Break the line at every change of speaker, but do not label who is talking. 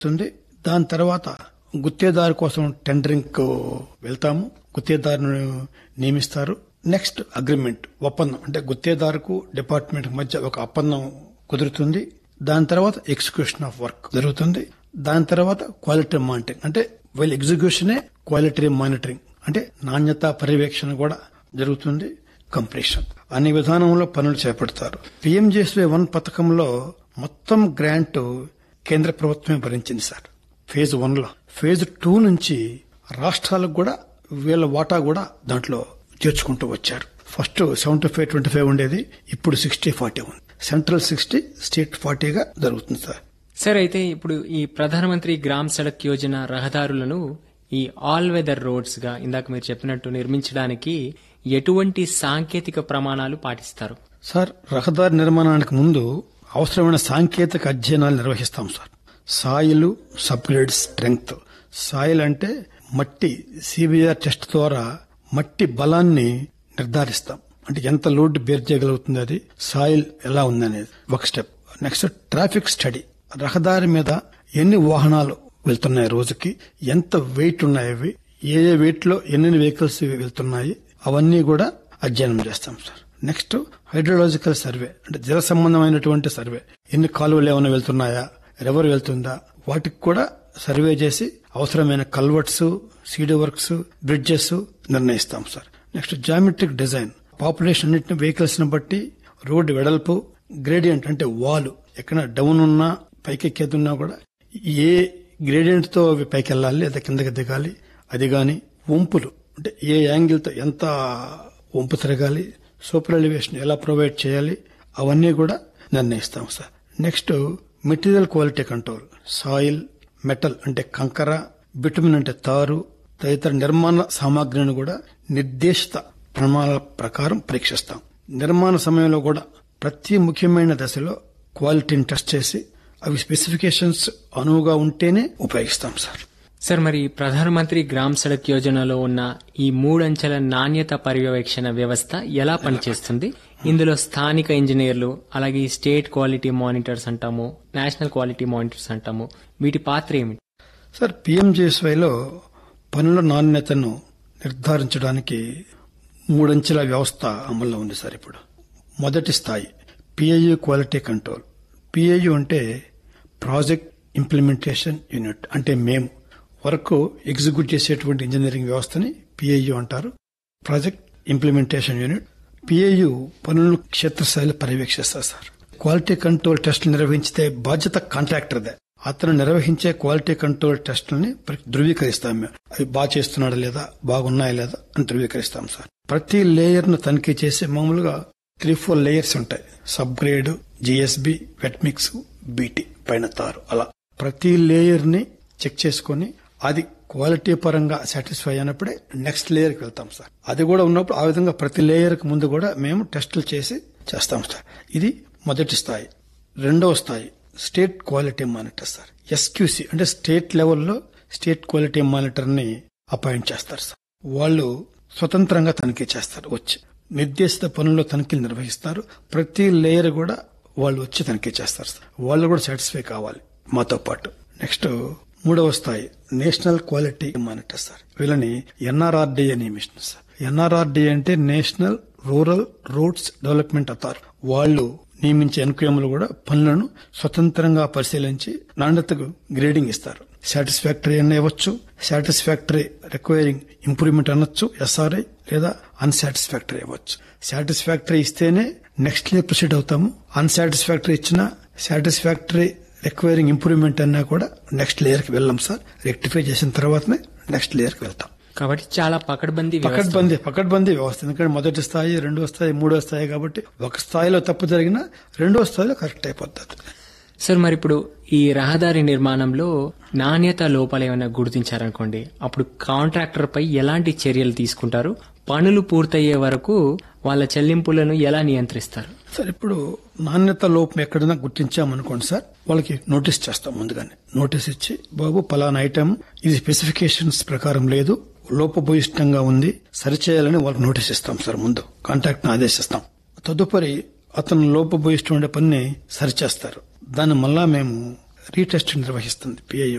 వస్తుంది దాని తర్వాత గుత్తేదారు కోసం టెండరింగ్ కు వెళ్తాము గుత్తేదారును నియమిస్తారు నెక్స్ట్ అగ్రిమెంట్ ఒప్పందం అంటే గుత్తేదారుకు డిపార్ట్మెంట్ మధ్య ఒక ఒప్పందం కుదురుతుంది దాని తర్వాత ఎగ్జిక్యూషన్ ఆఫ్ వర్క్ జరుగుతుంది దాని తర్వాత క్వాలిటీ మానిటరింగ్ అంటే వీళ్ళ ఎగ్జిక్యూషనే క్వాలిటీ మానిటరింగ్ అంటే నాణ్యత పర్యవేక్షణ కూడా జరుగుతుంది కంప్లీషన్ అన్ని విధానంలో పనులు చేపడతారు పిఎంజేఎస్వై వన్ పథకంలో మొత్తం గ్రాంట్ కేంద్ర ప్రభుత్వమే భరించింది సార్ ఫేజ్ వన్ లో ఫేజ్ టూ నుంచి రాష్ట్రాలకు కూడా వీళ్ళ వాటా కూడా దాంట్లో చేర్చుకుంటూ వచ్చారు first seventy five twenty five ఉండేది ఇప్పుడు సిక్స్టీ ఫార్టీ ఉంది సెంట్రల్ సిక్స్టీ స్టేట్ ఫార్టీగా జరుగుతుంది సార్
సార్ అయితే ఇప్పుడు ఈ ప్రధానమంత్రి గ్రామ్ సడక్ యోజన రహదారులను ఈ ఆల్ వెదర్ రోడ్స్ గా ఇందాక మీరు చెప్పినట్టు నిర్మించడానికి ఎటువంటి సాంకేతిక ప్రమాణాలు పాటిస్తారు
సార్ రహదారి నిర్మాణానికి ముందు అవసరమైన సాంకేతిక అధ్యయనాలు నిర్వహిస్తాం sir soil subgrade strength soil అంటే మట్టి సిబిఆర్ టెస్ట్ ద్వారా మట్టి బలాన్ని నిర్ధారిస్తాం అంటే ఎంత లోడ్ బేర్ చేయగలుగుతుంది అది సాయిల్ ఎలా ఉందనేది ఒక స్టెప్ నెక్స్ట్ ట్రాఫిక్ స్టడీ రహదారి మీద ఎన్ని వాహనాలు వెళ్తున్నాయి రోజుకి ఎంత వెయిట్ ఉన్నాయి అవి ఏ ఏ వెయిట్ లో ఎన్ని వెహికల్స్ వెళ్తున్నాయి అవన్నీ కూడా అధ్యయనం చేస్తాం సార్ నెక్స్ట్ హైడ్రోలాజికల్ సర్వే అంటే జల సంబంధమైనటువంటి సర్వే ఎన్ని కాలువలు ఏమైనా వెళ్తున్నాయా రివర్ వెళ్తుందా వాటికి కూడా సర్వే చేసి అవసరమైన కల్వర్ట్స్ సీడీ వర్క్స్ బ్రిడ్జెస్ నిర్ణయిస్తాం sir next geometric design population అన్నింటిని వెహికల్స్ ని బట్టి రోడ్డు వెడల్పు గ్రేడియంట్ అంటే వాల్ ఎక్కడ డౌన్ ఉన్నా పైకి ఎక్కేదున్నా కూడా ఏ గ్రేడియంట్ తో అవి పైకి వెళ్ళాలి లేదా కిందకి దిగాలి అది గాని వంపులు అంటే ఏ యాంగిల్ తో ఎంత వంపు తిరగాలి సూపర్ ఎలివేషన్ ఎలా ప్రొవైడ్ చేయాలి అవన్నీ కూడా నిర్ణయిస్తాం sir next material quality control soil metal అంటే కంకర బిటుమిన్ అంటే తారు తదితర నిర్మాణ సామాగ్రిని కూడా నిర్దేశిత ప్రమాణాల ప్రకారం పరీక్షిస్తాం నిర్మాణ సమయంలో కూడా ప్రతి ముఖ్యమైన దశలో క్వాలిటీని టెస్ట్ చేసి అవి స్పెసిఫికేషన్స్ అనువుగా ఉంటేనే ఉపయోగిస్తాం సార్
సార్ మరి ప్రధానమంత్రి గ్రామ్ సడక్ యోజనలో ఉన్న ఈ మూడంచెల నాణ్యత పర్యవేక్షణ వ్యవస్థ ఎలా పనిచేస్తుంది ఇందులో స్థానిక ఇంజనీర్లు అలాగే ఈ స్టేట్ క్వాలిటీ మానిటర్స్ అంటాము నేషనల్ క్వాలిటీ మానిటర్స్ అంటాము వీటి పాత్ర ఏమిటి
సార్ పిఎంజేఎస్వైలో పనుల నాణ్యతను నిర్ధారించడానికి మూడంచెల వ్యవస్థ అమల్లో ఉంది సార్ ఇప్పుడు మొదటి స్థాయి పిఐయు క్వాలిటీ కంట్రోల్ పిఐయు అంటే ప్రాజెక్ట్ ఇంప్లిమెంటేషన్ యూనిట్ అంటే మేము వర్క్ ఎగ్జిక్యూట్ చేసేటువంటి ఇంజనీరింగ్ వ్యవస్థని పిఐయు అంటారు ప్రాజెక్ట్ ఇంప్లిమెంటేషన్ యూనిట్ పిఐయు పనులను క్షేత్రస్థాయిలో పర్యవేక్షిస్తారు సార్ క్వాలిటీ కంట్రోల్ టెస్టులు నిర్వహించితే బాధ్యత కాంట్రాక్టర్దే అతను నిర్వహించే క్వాలిటీ కంట్రోల్ టెస్టులని ధృవీకరిస్తాం మేము అవి బాగా చేస్తున్నాడా లేదా బాగున్నాయా లేదా అని ధృవీకరిస్తాం సార్ ప్రతి లేయర్ ను తనిఖీ చేసి మామూలుగా త్రీ ఫోర్ లేయర్స్ ఉంటాయి subgrade GSB wet mix BT పైన తారు అలా ప్రతి లేయర్ ని చెక్ చేసుకుని అది క్వాలిటీ పరంగా సాటిస్ఫై అయినప్పుడే నెక్స్ట్ లేయర్ కి వెళ్తాం సార్ అది కూడా ఉన్నప్పుడు ఆ విధంగా ప్రతి లేయర్ కి ముందు కూడా మేము టెస్టులు చేసి చేస్తాం సార్ ఇది మొదటి స్థాయి రెండవ స్థాయి state quality monitor sir SQC అంటే స్టేట్ లెవెల్లో స్టేట్ క్వాలిటీ మానిటర్ ని అపాయింట్ చేస్తారు సార్ వాళ్ళు స్వతంత్రంగా తనిఖీ చేస్తారు వచ్చి నిర్దేశిత పనుల్లో తనిఖీలు నిర్వహిస్తారు ప్రతి లేయర్ కూడా వాళ్ళు వచ్చి తనిఖీ చేస్తారు సార్ వాళ్ళు కూడా సాటిస్ఫై కావాలి మాతో పాటు నెక్స్ట్ మూడవ స్థాయి నేషనల్ క్వాలిటీ మానిటర్ సార్ వీళ్ళని ఎన్ఆర్ఆర్డిఏ నియమిస్తుంది సార్ ఎన్ఆర్ఆర్డిఏ అంటే national rural roads development authority వాళ్ళు నియమించే ఎన్క్యూఎంలు కూడా పనులను స్వతంత్రంగా పరిశీలించి నాణ్యతకు గ్రేడింగ్ ఇస్తారు సాటిస్ఫాక్టరీ అని ఇవ్వచ్చు సాటిస్ఫాక్టరీ రిక్వైరింగ్ ఇంప్రూవ్మెంట్ అనొచ్చు ఎస్ఆర్ఐ లేదా అన్సాటిస్ఫాక్టరీ ఇవ్వచ్చు సాటిస్ఫాక్టరీ ఇస్తేనే నెక్స్ట్ ఇయర్ ప్రొసీడ్ అవుతాము అన్సాటిస్ఫాక్టరీ ఇచ్చినా సాటిస్ఫాక్టరీ రిక్వైరింగ్ ఇంప్రూవ్మెంట్ అన్నా కూడా నెక్స్ట్ లేయర్ కి వెళ్ళాం సార్ రెక్టిఫై చేసిన తర్వాతనే నెక్స్ట్ లేయర్ కి వెళ్తాం
కాబట్టి చాలా పకడ్బందీ వ్యవస్థ.
పకడ్బందీ పకడ్బందీ వ్యవస్థ ఎందుకంటే మొదటి స్థాయి రెండో స్థాయి మూడో స్థాయి కాబట్టి ఒక స్థాయిలో తప్పు జరిగినా రెండో స్థాయిలో కరెక్ట్ అయిపోతుంది
సార్ మరి ఇప్పుడు ఈ రహదారి నిర్మాణంలో నాణ్యత లోపాలు ఏమైనా గుర్తించారనుకోండి అప్పుడు కాంట్రాక్టర్ పై ఎలాంటి చర్యలు తీసుకుంటారు పనులు పూర్తయ్యే వరకు వాళ్ళ చెల్లింపులను ఎలా నియంత్రిస్తారు
సార్ ఇప్పుడు నాణ్యత లోపం ఎక్కడైనా గుర్తించామనుకోండి సార్ వాళ్ళకి నోటీస్ చేస్తాం ముందుగానే నోటీస్ ఇచ్చి బాబు పలానా ఐటమ్ ఇది స్పెసిఫికేషన్స్ ప్రకారం లేదు లోపభూయిష్టంగా ఉంది సరిచేయాలని వాళ్ళకి నోటీస్ ఇస్తాం సార్ ముందు కాంట్రాక్ట్ ఆదేశిస్తాం తదుపరి అతను లోపభూయిష్టం ఉండే పనిని సరిచేస్తారు దాన్ని మళ్ళా మేము రీటెస్ట్ నిర్వహిస్తుంది పిఐ